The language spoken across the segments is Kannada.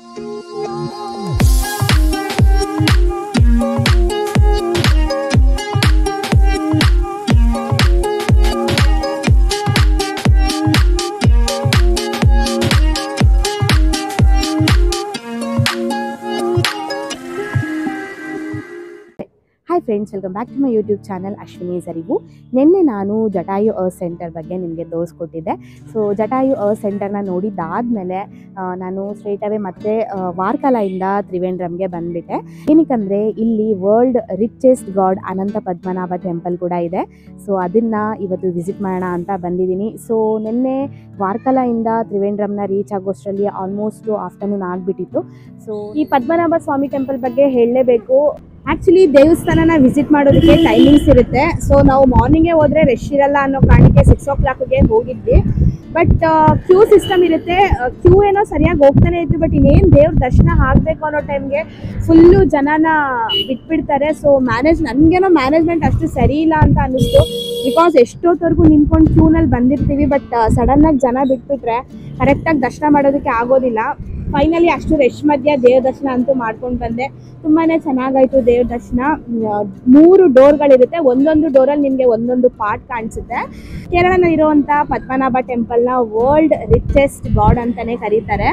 hi friends welcome back to my YouTube channel Ashwini Arivu ನಿನ್ನೆ ನಾನು ಜಟಾಯು ಅರ್ತ್ ಸೆಂಟರ್ ಬಗ್ಗೆ ನಿಮಗೆ ತೋರಿಸ್ಕೊಟ್ಟಿದ್ದೆ ಸೊ ಜಟಾಯು ಅರ್ತ್ ಸೆಂಟರ್ನ ನೋಡಿದ್ದಾದಮೇಲೆ ನಾನು ಸ್ಟ್ರೇಟ್ ಅವೇ ಮತ್ತೆ ಆ, ವಾರ್ಕಲಾಯಿಂದ ತ್ರಿವೇಂದ್ರಮ್ಗೆ ಬಂದುಬಿಟ್ಟೆ ಏನಕ್ಕಂದರೆ ಇಲ್ಲಿ world richest god Anantha Padmanabha temple ಕೂಡ ಇದೆ ಸೊ ಅದನ್ನು ಇವತ್ತು ವಿಸಿಟ್ ಮಾಡೋಣ ಅಂತ ಬಂದಿದ್ದೀನಿ ಸೊ ನಿನ್ನೆ ವಾರ್ಕಲಾಯಿಂದ ತ್ರಿವೇಂದ್ರಮ್ನ ರೀಚ್ ಆಗೋಷ್ಟರಲ್ಲಿ ಆಲ್ಮೋಸ್ಟ್ ಆಫ್ಟರ್ನೂನ್ ಆಗಿಬಿಟ್ಟಿತ್ತು ಸೊ ಈ ಪದ್ಮನಾಭ ಸ್ವಾಮಿ ಟೆಂಪಲ್ ಬಗ್ಗೆ ಹೇಳಲೇಬೇಕು ಆಕ್ಚುಲಿ ದೇವಸ್ಥಾನನ ವಿಸಿಟ್ ಮಾಡೋದಕ್ಕೆ ಟೈಮಿಂಗ್ಸ್ ಇರುತ್ತೆ ಸೊ ನಾವು ಮಾರ್ನಿಂಗೇ ಹೋದ್ರೆ ರಶ್ ಇರಲ್ಲ ಅನ್ನೋ ಕಾರಣಕ್ಕೆ ಸಿಕ್ಸ್ ಓ ಕ್ಲಾಕ್ಗೆ ಹೋಗಿದ್ವಿ ಬಟ್ ಕ್ಯೂ ಸಿಸ್ಟಮ್ ಇರುತ್ತೆ ಕ್ಯೂ ಏನೋ ಸರಿಯಾಗಿ ಹೋಗ್ತಾನೆ ಇತ್ತು ಬಟ್ ಇನ್ನೇನು ದೇವ್ರ ದರ್ಶನ ಆಗಬೇಕು ಅನ್ನೋ ಟೈಮ್ಗೆ ಫುಲ್ಲು ಜನನ ಬಿಟ್ಬಿಡ್ತಾರೆ ಸೊ ಮ್ಯಾನೇಜ್ ನನಗೇನೋ ಮ್ಯಾನೇಜ್ಮೆಂಟ್ ಅಷ್ಟು ಸರಿ ಇಲ್ಲ ಅಂತ ಅನ್ನಿಸ್ತು ಬಿಕಾಸ್ ಎಷ್ಟೊತ್ತವರೆಗೂ ನಿಂತ್ಕೊಂಡು ಕ್ಯೂನಲ್ಲಿ ಬಂದಿರ್ತೀವಿ ಬಟ್ ಸಡನ್ನಾಗಿ ಜನ ಬಿಟ್ಬಿಟ್ರೆ ಕರೆಕ್ಟಾಗಿ ದರ್ಶನ ಮಾಡೋದಕ್ಕೆ ಆಗೋದಿಲ್ಲ ಫೈನಲಿ ಅಷ್ಟು ರಶ್ ಮಧ್ಯ ದೇವ್ರ ದರ್ಶನ ಅಂತೂ ಮಾಡ್ಕೊಂಡು ಬಂದೆ ತುಂಬಾ ಚೆನ್ನಾಗಾಯ್ತು ದೇವ್ರ ದರ್ಶನ ಮ್, ಮೂರು ಡೋರ್ಗಳಿರುತ್ತೆ ಒಂದೊಂದು ಡೋರಲ್ಲಿ ನಿಮಗೆ ಒಂದೊಂದು ಪಾರ್ಟ್ ಕಾಣಿಸುತ್ತೆ ಕೇರಳದಲ್ಲಿರುವಂಥ ಪದ್ಮನಾಭ ಟೆಂಪಲ್ನ ವರ್ಲ್ಡ್ ರಿಚೆಸ್ಟ್ ಗಾಡ್ ಅಂತಲೇ ಕರೀತಾರೆ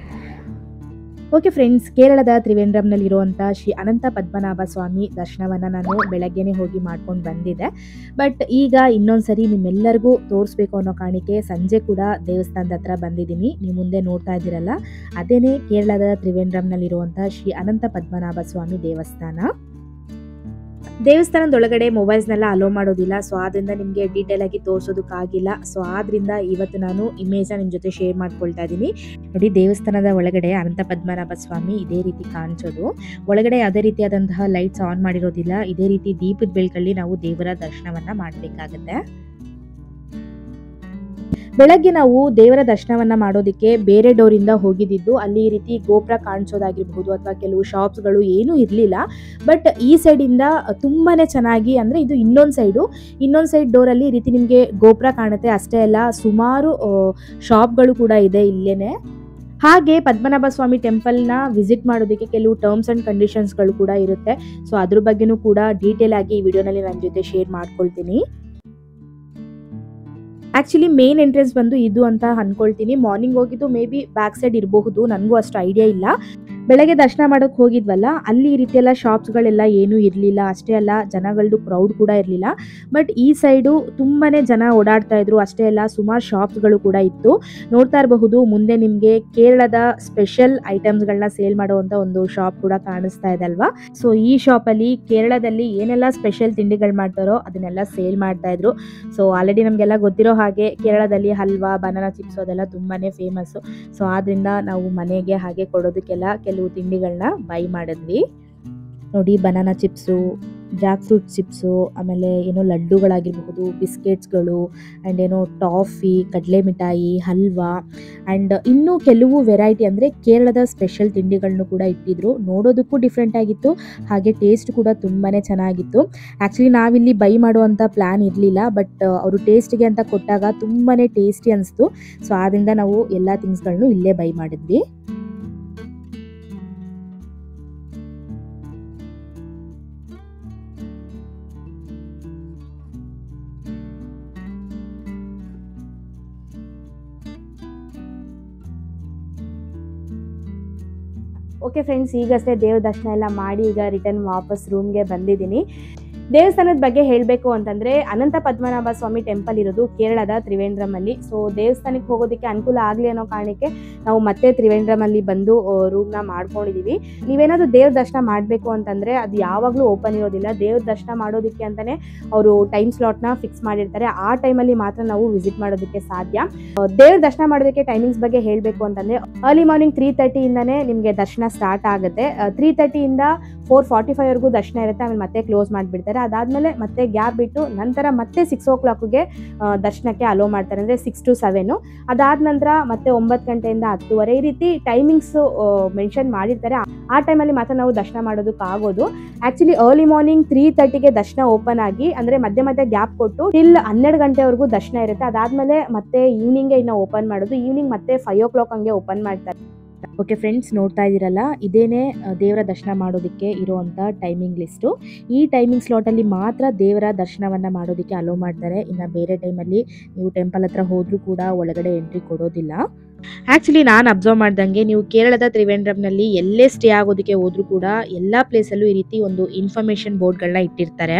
ಓಕೆ ಫ್ರೆಂಡ್ಸ್ ಕೇರಳದ ತ್ರಿವೇಂದ್ರಂನಲ್ಲಿರುವಂಥ ಶ್ರೀ ಅನಂತ ಪದ್ಮನಾಭ ಸ್ವಾಮಿ ದರ್ಶನವನ್ನು ನಾನು ಬೆಳಗ್ಗೆನೇ ಹೋಗಿ ಮಾಡ್ಕೊಂಡು ಬಂದಿದ್ದೆ ಬಟ್ ಈಗ ಇನ್ನೊಂದ್ಸರಿ ನಿಮ್ಮೆಲ್ಲರಿಗೂ ತೋರಿಸ್ಬೇಕು ಅನ್ನೋ ಕಾರಣಕ್ಕೆ ಸಂಜೆ ಕೂಡ ದೇವಸ್ಥಾನದ ಹತ್ರ ಬಂದಿದ್ದೀನಿ ನೀವು ಮುಂದೆ ನೋಡ್ತಾ ಇದ್ದೀರಲ್ಲ ಅದೇನೇ ಕೇರಳದ ತ್ರಿವೇಂದ್ರಂನಲ್ಲಿರುವಂಥ ಶ್ರೀ ಅನಂತ ಪದ್ಮನಾಭ ಸ್ವಾಮಿ ದೇವಸ್ಥಾನ ದೇವಸ್ಥಾನದೊಳಗಡೆ ಮೊಬೈಲ್ಸ್ನೆಲ್ಲ ಅಲೋ ಮಾಡೋದಿಲ್ಲ ಸೊ ಆದ್ರಿಂದ ನಿಮಗೆ ಡೀಟೇಲ್ ಆಗಿ ತೋರಿಸೋದಕ್ಕಾಗಿಲ್ಲ ಸೊ ಆದ್ರಿಂದ ಇವತ್ತು ನಾನು ಇಮೇಜ್ನ ನಿಮ್ಮ ಜೊತೆ ಶೇರ್ ಮಾಡ್ಕೊಳ್ತಾ ಇದ್ದೀನಿ ನೋಡಿ ದೇವಸ್ಥಾನದ ಒಳಗಡೆ ಅನಂತ ಪದ್ಮನಾಭ ಸ್ವಾಮಿ ಇದೇ ರೀತಿ ಕಾಣಿಸೋದು ಒಳಗಡೆ ಯಾವುದೇ ರೀತಿಯಾದಂತಹ ಲೈಟ್ಸ್ ಆನ್ ಮಾಡಿರೋದಿಲ್ಲ ಇದೇ ರೀತಿ ದೀಪದ ಬೆಳಕಲ್ಲಿ ನಾವು ದೇವರ ದರ್ಶನವನ್ನ ಮಾಡಬೇಕಾಗತ್ತೆ ಬೆಳಗ್ಗೆ ನಾವು ದೇವರ ದರ್ಶನವನ್ನ ಮಾಡೋದಕ್ಕೆ ಬೇರೆ ಡೋರಿಂದ ಹೋಗಿದ್ದಿದ್ದು ಅಲ್ಲಿ ಈ ರೀತಿ ಗೋಪುರ ಕಾಣಿಸೋದಾಗಿರ್ಬಹುದು ಅಥವಾ ಕೆಲವು ಶಾಪ್ಸ್ಗಳು ಏನೂ ಇರಲಿಲ್ಲ ಬಟ್ ಈ ಸೈಡಿಂದ ತುಂಬಾನೇ ಚೆನ್ನಾಗಿ ಅಂದ್ರೆ ಇದು ಇನ್ನೊಂದು ಸೈಡು ಇನ್ನೊಂದು ಸೈಡ್ ಡೋರಲ್ಲಿ ಈ ರೀತಿ ನಿಮಗೆ ಗೋಪುರ ಕಾಣುತ್ತೆ ಅಷ್ಟೇ ಅಲ್ಲ ಸುಮಾರು ಶಾಪ್ಗಳು ಕೂಡ ಇದೆ ಇಲ್ಲೇನೆ ಹಾಗೆ ಪದ್ಮನಾಭ ಸ್ವಾಮಿ ಟೆಂಪಲ್ನ ವಿಸಿಟ್ ಮಾಡೋದಕ್ಕೆ ಕೆಲವು ಟರ್ಮ್ಸ್ ಅಂಡ್ ಕಂಡೀಷನ್ಸ್ಗಳು ಕೂಡ ಇರುತ್ತೆ ಸೊ ಅದ್ರ ಬಗ್ಗೆನೂ ಕೂಡ ಡೀಟೇಲ್ ಆಗಿ ಈ ವಿಡಿಯೋನಲ್ಲಿ ನನ್ನ ಜೊತೆ ಶೇರ್ ಮಾಡ್ಕೊಳ್ತೀನಿ ಆಕ್ಚುಲಿ ಮೇನ್ ಎಂಟ್ರೆನ್ಸ್ ಬಂದು ಇದು ಅಂತ ಅನ್ಕೊಳ್ತೀನಿ ಮಾರ್ನಿಂಗ್ ಹೋಗಿದ್ದು ಮೇ ಬಿ ಬ್ಯಾಕ್ ಸೈಡ್ ಇರಬಹುದು ನನಗೂ ಅಷ್ಟು ಐಡಿಯಾ ಇಲ್ಲ ಬೆಳಗ್ಗೆ ದರ್ಶನ ಮಾಡೋಕೆ ಹೋಗಿದ್ವಲ್ಲ ಅಲ್ಲಿ ಈ ರೀತಿ ಎಲ್ಲ ಶಾಪ್ಸ್ಗಳೆಲ್ಲ ಏನೂ ಇರಲಿಲ್ಲ ಅಷ್ಟೇ ಅಲ್ಲ ಜನಗಳದ್ದು ಕ್ರೌಡ್ ಕೂಡ ಇರಲಿಲ್ಲ ಬಟ್ ಈ ಸೈಡು ತುಂಬಾನೇ ಜನ ಓಡಾಡ್ತಾ ಇದ್ರು ಅಷ್ಟೇ ಅಲ್ಲ ಸುಮಾರು ಶಾಪ್ಸ್ಗಳು ಕೂಡ ಇತ್ತು ನೋಡ್ತಾ ಇರಬಹುದು ಮುಂದೆ ನಿಮಗೆ ಕೇರಳದ ಸ್ಪೆಷಲ್ ಐಟಮ್ಸ್ಗಳನ್ನ ಸೇಲ್ ಮಾಡುವಂತ ಒಂದು ಶಾಪ್ ಕೂಡ ಕಾಣಿಸ್ತಾ ಇದೆ ಅಲ್ವಾ ಸೊ ಈ ಶಾಪಲ್ಲಿ ಕೇರಳದಲ್ಲಿ ಏನೆಲ್ಲ ಸ್ಪೆಷಲ್ ತಿಂಡಿಗಳು ಮಾಡ್ತಾರೋ ಅದನ್ನೆಲ್ಲ ಸೇಲ್ ಮಾಡ್ತಾ ಇದ್ರು ಸೊ ಆಲ್ರೆಡಿ ನಮಗೆಲ್ಲ ಗೊತ್ತಿರೋ ಹಾಗೆ ಕೇರಳದಲ್ಲಿ ಹಲ್ವಾ ಬನಾನಾ ಚಿಪ್ಸ್ ಅದೆಲ್ಲ ತುಂಬಾನೇ ಫೇಮಸ್ಸು ಸೊ ಆದ್ರಿಂದ ನಾವು ಮನೆಗೆ ಹಾಗೆ ಕೊಡೋದಕ್ಕೆಲ್ಲ ಕೆಲವು ತಿಂಡಿಗಳನ್ನ ಬೈ ಮಾಡಿದ್ವಿ ನೋಡಿ banana chips jackfruit chips ಆಮೇಲೆ ಏನೋ ಲಡ್ಡುಗಳಾಗಿರಬಹುದು ಬಿಸ್ಕೆಟ್ಸ್ಗಳು ಆ್ಯಂಡ್ ಏನೋ ಟಾಫಿ ಕಡಲೆ ಮಿಠಾಯಿ ಹಲ್ವಾ ಆ್ಯಂಡ್ ಇನ್ನೂ ಕೆಲವು ವೆರೈಟಿ ಅಂದರೆ ಕೇರಳದ ಸ್ಪೆಷಲ್ ತಿಂಡಿಗಳನ್ನು ಕೂಡ ಇಟ್ಟಿದ್ರು ನೋಡೋದಕ್ಕೂ ಡಿಫ್ರೆಂಟ್ ಆಗಿತ್ತು ಹಾಗೆ ಟೇಸ್ಟ್ ಕೂಡ ತುಂಬಾ ಚೆನ್ನಾಗಿತ್ತು ಆ್ಯಕ್ಚುಲಿ ನಾವಿಲ್ಲಿ ಬೈ ಮಾಡುವಂಥ ಪ್ಲ್ಯಾನ್ ಇರಲಿಲ್ಲ ಬಟ್ ಅವರು ಟೇಸ್ಟ್ಗೆ ಅಂತ ಕೊಟ್ಟಾಗ ತುಂಬಾ ಟೇಸ್ಟಿ ಅನಿಸ್ತು ಸೊ ಆದ್ದರಿಂದ ನಾವು ಎಲ್ಲ ಥಿಂಗ್ಸ್ಗಳನ್ನು ಇಲ್ಲೇ ಬೈ ಮಾಡಿದ್ವಿ ಓಕೆ ಫ್ರೆಂಡ್ಸ್ ಈಗಷ್ಟೇ ದೇವ್ರ ದರ್ಶನ ಎಲ್ಲ ಮಾಡಿ ಈಗ ರಿಟರ್ನ್ ವಾಪಸ್ ರೂಮ್ಗೆ ಬಂದಿದ್ದೀನಿ ದೇವಸ್ಥಾನದ ಬಗ್ಗೆ ಹೇಳಬೇಕು ಅಂತಂದ್ರೆ ಅನಂತ ಪದ್ಮನಾಭ ಸ್ವಾಮಿ ಟೆಂಪಲ್ ಇರೋದು ಕೇರಳದ ತ್ರಿವೇಂದ್ರಮಲ್ಲಿ ಸೊ ದೇವಸ್ಥಾನಕ್ಕೆ ಹೋಗೋದಕ್ಕೆ ಅನುಕೂಲ ಆಗಲಿ ಅನ್ನೋ ಕಾರಣಕ್ಕೆ ನಾವು ಮತ್ತೆ ತ್ರಿವೇಂದ್ರಮಲ್ಲಿ ಬಂದು ರೂಮ್ನ ಮಾಡ್ಕೊಂಡಿದೀವಿ ನೀವೇನಾದ್ರೂ ದೇವ್ರ ದರ್ಶನ ಮಾಡಬೇಕು ಅಂತಂದ್ರೆ ಅದು ಯಾವಾಗಲೂ ಓಪನ್ ಇರೋದಿಲ್ಲ ದೇವ್ರ ದರ್ಶನ ಮಾಡೋದಕ್ಕೆ ಅಂತಾನೆ ಅವರು ಟೈಮ್ ಸ್ಲಾಟ್ನ ಫಿಕ್ಸ್ ಮಾಡಿರ್ತಾರೆ ಆ ಟೈಮಲ್ಲಿ ಮಾತ್ರ ನಾವು ವಿಸಿಟ್ ಮಾಡೋದಕ್ಕೆ ಸಾಧ್ಯ ಆ, ದೇವ್ರ ದರ್ಶನ ಮಾಡೋದಕ್ಕೆ ಟೈಮಿಂಗ್ಸ್ ಬಗ್ಗೆ ಹೇಳಬೇಕು ಅಂತಂದ್ರೆ ಅರ್ಲಿ ಮಾರ್ನಿಂಗ್ ತ್ರೀ ತರ್ಟಿಯಿಂದನೇ ನಿಮಗೆ ದರ್ಶನ ಸ್ಟಾರ್ಟ್ ಆಗುತ್ತೆ ತ್ರೀ ತರ್ಟಿಯಿಂದ ಫೋರ್ ಫಾರ್ಟಿ ಫೈವ್ವರೆಗೂ ದರ್ಶನ ಇರುತ್ತೆ ಆಮೇಲೆ ಮತ್ತೆ ಕ್ಲೋಸ್ ಮಾಡಿಬಿಡ್ತಾರೆ ಅದಾದಮೇಲೆ ಮತ್ತೆ ಗ್ಯಾಪ್ ಬಿಟ್ಟು ನಂತರ ಮತ್ತೆ ಸಿಕ್ಸ್ ಓ ಕ್ಲಾಕ್ಗೆ ದರ್ಶನಕ್ಕೆ ಅಲೋ ಮಾಡ್ತಾರೆ ಅಂದರೆ ಸಿಕ್ಸ್ ಟು ಸೆವೆನು ಅದಾದ ನಂತರ ಮತ್ತೆ ಒಂಬತ್ತು ಗಂಟೆಯಿಂದ ಹತ್ತುವರೆ ಈ ರೀತಿ ಟೈಮಿಂಗ್ಸ್ ಮೆನ್ಷನ್ ಮಾಡಿರ್ತಾರೆ ಆ ಟೈಮಲ್ಲಿ ಮಾತ್ರ ನಾವು ದರ್ಶನ ಮಾಡೋದಕ್ಕಾಗೋದು ಆ್ಯಕ್ಚುಲಿ ಅರ್ಲಿ ಮಾರ್ನಿಂಗ್ ತ್ರೀ ತರ್ಟಿಗೆ ದರ್ಶನ ಓಪನ್ ಆಗಿ ಅಂದರೆ ಮಧ್ಯೆ ಮಧ್ಯೆ ಗ್ಯಾಪ್ ಕೊಟ್ಟು ಟಿಲ್ ಹನ್ನೆರಡು ಗಂಟೆವರೆಗೂ ದರ್ಶನ ಇರುತ್ತೆ ಅದಾದಮೇಲೆ ಮತ್ತೆ ಈವ್ನಿಂಗ್ಗೆ ಇನ್ನು ಓಪನ್ ಮಾಡೋದು ಈವ್ನಿಂಗ್ ಮತ್ತೆ ಫೈವ್ ಓ ಕ್ಲಾಕ್ ಹಂಗೆ ಓಪನ್ ಮಾಡ್ತಾರೆ ಓಕೆ ಫ್ರೆಂಡ್ಸ್ ನೋಡ್ತಾ ಇದ್ದೀರಲ್ಲ ಇದೇನೆ ಆ, ದೇವರ ದರ್ಶನ ಮಾಡೋದಕ್ಕೆ ಇರುವಂಥ ಟೈಮಿಂಗ್ ಲಿಸ್ಟು ಈ ಟೈಮಿಂಗ್ ಸ್ಲಾಟಲ್ಲಿ ಮಾತ್ರ ದೇವರ ದರ್ಶನವನ್ನು ಮಾಡೋದಕ್ಕೆ ಅಲೋ ಮಾಡ್ತಾರೆ ಇನ್ನು ಬೇರೆ ಟೈಮಲ್ಲಿ ನೀವು ಟೆಂಪಲ್ ಹತ್ರ ಹೋದರೂ ಕೂಡ ಒಳಗಡೆ ಎಂಟ್ರಿ ಕೊಡೋದಿಲ್ಲ ಆ್ಯಕ್ಚುಲಿ ನಾನು ಅಬ್ಸರ್ವ್ ಮಾಡ್ದಂಗೆ ನೀವು ಕೇರಳದ ತ್ರಿವೇಂದ್ರಂನಲ್ಲಿ ಎಲ್ಲೇ ಸ್ಟೇ ಆಗೋದಕ್ಕೆ ಹೋದರೂ ಕೂಡ ಎಲ್ಲ ಪ್ಲೇಸಲ್ಲೂ ಈ ರೀತಿ ಒಂದು ಇನ್ಫಾರ್ಮೇಷನ್ ಬೋರ್ಡ್ಗಳನ್ನ ಇಟ್ಟಿರ್ತಾರೆ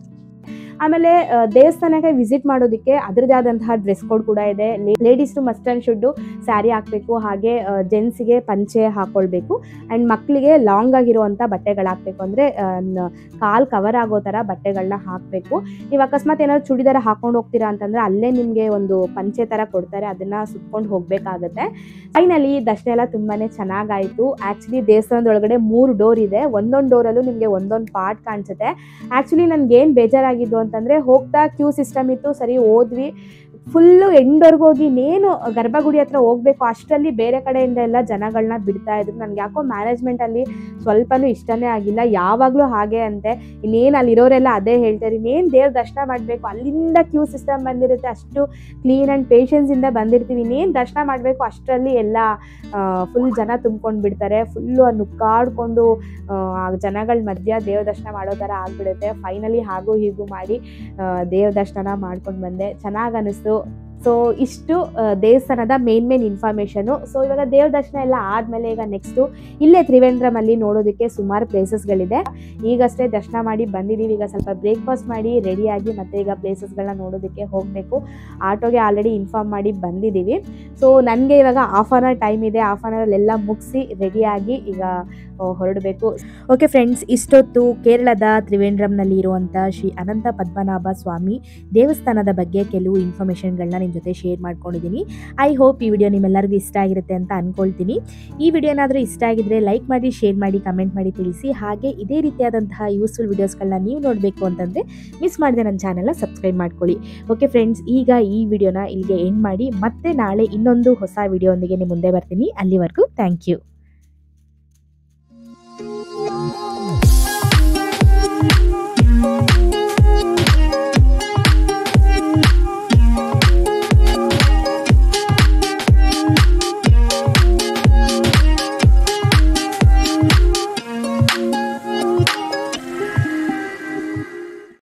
ಆಮೇಲೆ ಆ, ದೇವಸ್ಥಾನಕ್ಕೆ ವಿಸಿಟ್ ಮಾಡೋದಕ್ಕೆ ಅದರದೇ ಆದಂತಹ ಡ್ರೆಸ್ ಕೋಡ್ ಕೂಡ ಇದೆ ladies must and should sari ಹಾಕಬೇಕು ಹಾಗೆ ಜೆಂಟ್ಸಿಗೆ ಪಂಚೆ ಹಾಕೊಳ್ಬೇಕು ಆ್ಯಂಡ್ ಮಕ್ಕಳಿಗೆ ಲಾಂಗ್ ಆಗಿರುವಂಥ ಬಟ್ಟೆಗಳು ಹಾಕಬೇಕು ಅಂದರೆ ಕಾಲ್ ಕವರ್ ಆಗೋ ಥರ ಬಟ್ಟೆಗಳನ್ನ ಹಾಕಬೇಕು ನೀವು ಅಕಸ್ಮಾತ್ ಏನಾದ್ರು ಚೂಡಿದಾರ ಹಾಕೊಂಡು ಹೋಗ್ತೀರಾ ಅಂತಂದ್ರೆ ಅಲ್ಲೇ ನಿಮಗೆ ಒಂದು ಪಂಚೆ ಥರ ಕೊಡ್ತಾರೆ ಅದನ್ನ ಸುತ್ಕೊಂಡು ಹೋಗಬೇಕಾಗತ್ತೆ ಫೈನಲಿ ದರ್ಶನ ಎಲ್ಲ ತುಂಬಾ ಚೆನ್ನಾಗಾಯಿತು ಆ್ಯಕ್ಚುಲಿ ದೇವಸ್ಥಾನದೊಳಗಡೆ ಮೂರು ಡೋರ್ ಇದೆ ಒಂದೊಂದು ಡೋರಲ್ಲೂ ನಿಮಗೆ ಒಂದೊಂದು ಪಾರ್ಟ್ ಕಾಣಿಸುತ್ತೆ ಆ್ಯಕ್ಚುಲಿ ನನ್ಗೇನು ಬೇಜಾರಾಗಿದ್ದು ಅಂತಂದರೆ ಹೋಗ್ತಾ ಕ್ಯೂ ಸಿಸ್ಟಮ್ ಇತ್ತು ಸರಿ ಹೋದ್ವಿ ಫುಲ್ಲು ಎಂಡ್ವರೆಗೂ ಹೋಗಿ ಇನ್ನೇನು ಗರ್ಭಗುಡಿ ಹತ್ರ ಹೋಗ್ಬೇಕು ಅಷ್ಟರಲ್ಲಿ ಬೇರೆ ಕಡೆಯಿಂದ ಎಲ್ಲ ಜನಗಳನ್ನ ಬಿಡ್ತಾ ಇದ್ರು ನನಗೆ ಯಾಕೋ ಮ್ಯಾನೇಜ್ಮೆಂಟಲ್ಲಿ ಸ್ವಲ್ಪನೂ ಇಷ್ಟನೇ ಆಗಿಲ್ಲ ಯಾವಾಗಲೂ ಹಾಗೆ ಅಂತೆ ಇನ್ನೇನು ಅಲ್ಲಿರೋರೆಲ್ಲ ಅದೇ ಹೇಳ್ತಾರೆ ಇನ್ನೇನು ದೇವ್ರ ದರ್ಶನ ಮಾಡಬೇಕು ಅಲ್ಲಿಂದ ಕ್ಯೂ ಸಿಸ್ಟಮ್ ಬಂದಿರುತ್ತೆ ಅಷ್ಟು ಕ್ಲೀನ್ ಆ್ಯಂಡ್ ಪೇಷನ್ಸಿಂದ ಬಂದಿರ್ತೀವಿ ಇನ್ನೇನು ದರ್ಶನ ಮಾಡಬೇಕು ಅಷ್ಟರಲ್ಲಿ ಎಲ್ಲ ಫುಲ್ ಜನ ತುಂಬ್ಕೊಂಡು ಬಿಡ್ತಾರೆ ಫುಲ್ಲು ನುಕ್ಕಾಡ್ಕೊಂಡು ಆ ಜನಗಳ ಮಧ್ಯ ದೇವ ದರ್ಶನ ಮಾಡೋ ಥರ ಆಗ್ಬಿಡುತ್ತೆ ಫೈನಲಿ ಹಾಗೂ ಹೀಗೂ ಮಾಡಿ ದೇವ ದರ್ಶನ ಮಾಡ್ಕೊಂಡು ಬಂದೆ ಚೆನ್ನಾಗಿ ಅನಿಸ್ತು ಸೊ ಇಷ್ಟು ಆ, ದೇವಸ್ಥಾನದ ಮೇನ್ ಮೇನ್ ಇನ್ಫಾರ್ಮೇಷನು ಸೊ ಇವಾಗ ದೇವ ದರ್ಶನ ಎಲ್ಲ ಆದಮೇಲೆ ಈಗ ನೆಕ್ಸ್ಟು ಇಲ್ಲೇ ತ್ರಿವೇಂದ್ರಮಲ್ಲಿ ನೋಡೋದಕ್ಕೆ ಸುಮಾರು ಪ್ಲೇಸಸ್ಗಳಿದೆ ಈಗಷ್ಟೇ ದರ್ಶನ ಮಾಡಿ ಬಂದಿದ್ದೀವಿ ಈಗ ಸ್ವಲ್ಪ ಬ್ರೇಕ್ಫಾಸ್ಟ್ ಮಾಡಿ ರೆಡಿಯಾಗಿ ಮತ್ತೆ ಈಗ ಪ್ಲೇಸಸ್ಗಳನ್ನ ನೋಡೋದಕ್ಕೆ ಹೋಗಬೇಕು ಆಟೋಗೆ ಆಲ್ರೆಡಿ ಇನ್ಫಾರ್ಮ್ ಮಾಡಿ ಬಂದಿದ್ದೀವಿ ಸೊ ನನಗೆ ಇವಾಗ ಹಾಫ್ ಆನ್ ಅವರ್ ಟೈಮ್ ಇದೆ ಹಾಫ್ ಆನ್ ಅವರಲ್ಲೆಲ್ಲ ಮುಗಿಸಿ ರೆಡಿಯಾಗಿ ಈಗ ಆ, ಹೊರಡಬೇಕು ಓಕೆ ಫ್ರೆಂಡ್ಸ್ ಇಷ್ಟೊತ್ತು ಕೇರಳದ ತ್ರಿವೇಂದ್ರಂನಲ್ಲಿ ಇರುವಂಥ ಶ್ರೀ ಅನಂತ ಪದ್ಮನಾಭ ಸ್ವಾಮಿ ದೇವಸ್ಥಾನದ ಬಗ್ಗೆ ಕೆಲವು ಇನ್ಫಾರ್ಮೇಷನ್ಗಳನ್ನ ನಿಮ್ಮ ಜೊತೆ ಶೇರ್ ಮಾಡ್ಕೊಂಡಿದ್ದೀನಿ ಐ ಹೋಪ್ ಈ ವಿಡಿಯೋ ನಿಮ್ಮೆಲ್ಲರಿಗೂ ಇಷ್ಟ ಆಗಿರುತ್ತೆ ಅಂತ ಅಂದ್ಕೊಳ್ತೀನಿ ಈ ವಿಡಿಯೋ ಏನಾದರೂ ಇಷ್ಟ ಆಗಿದ್ರೆ ಲೈಕ್ ಮಾಡಿ ಶೇರ್ ಮಾಡಿ ಕಮೆಂಟ್ ಮಾಡಿ ತಿಳಿಸಿ ಹಾಗೆ ಇದೇ ರೀತಿಯಾದಂತಹ ಯೂಸ್ಫುಲ್ ವಿಡಿಯೋಸ್ಗಳನ್ನ ನೀವು ನೋಡಬೇಕು ಅಂತಂದರೆ ಮಿಸ್ ಮಾಡಿದೆ ನನ್ನ ಚಾನಲ್ನ ಸಬ್ಸ್ಕ್ರೈಬ್ ಮಾಡ್ಕೊಳ್ಳಿ ಓಕೆ ಫ್ರೆಂಡ್ಸ್ ಈಗ ಈ ವಿಡಿಯೋನ ಇಲ್ಲಿಗೆ ಎಂಡ್ ಮಾಡಿ ಮತ್ತೆ ನಾಳೆ ಇನ್ನೊಂದು ಹೊಸ ವಿಡಿಯೋ ಒಂದಿಗೆ ನಿಮ್ಮ ಮುಂದೆ ಬರ್ತೀನಿ ಅಲ್ಲಿವರೆಗೂ ಥ್ಯಾಂಕ್ ಯು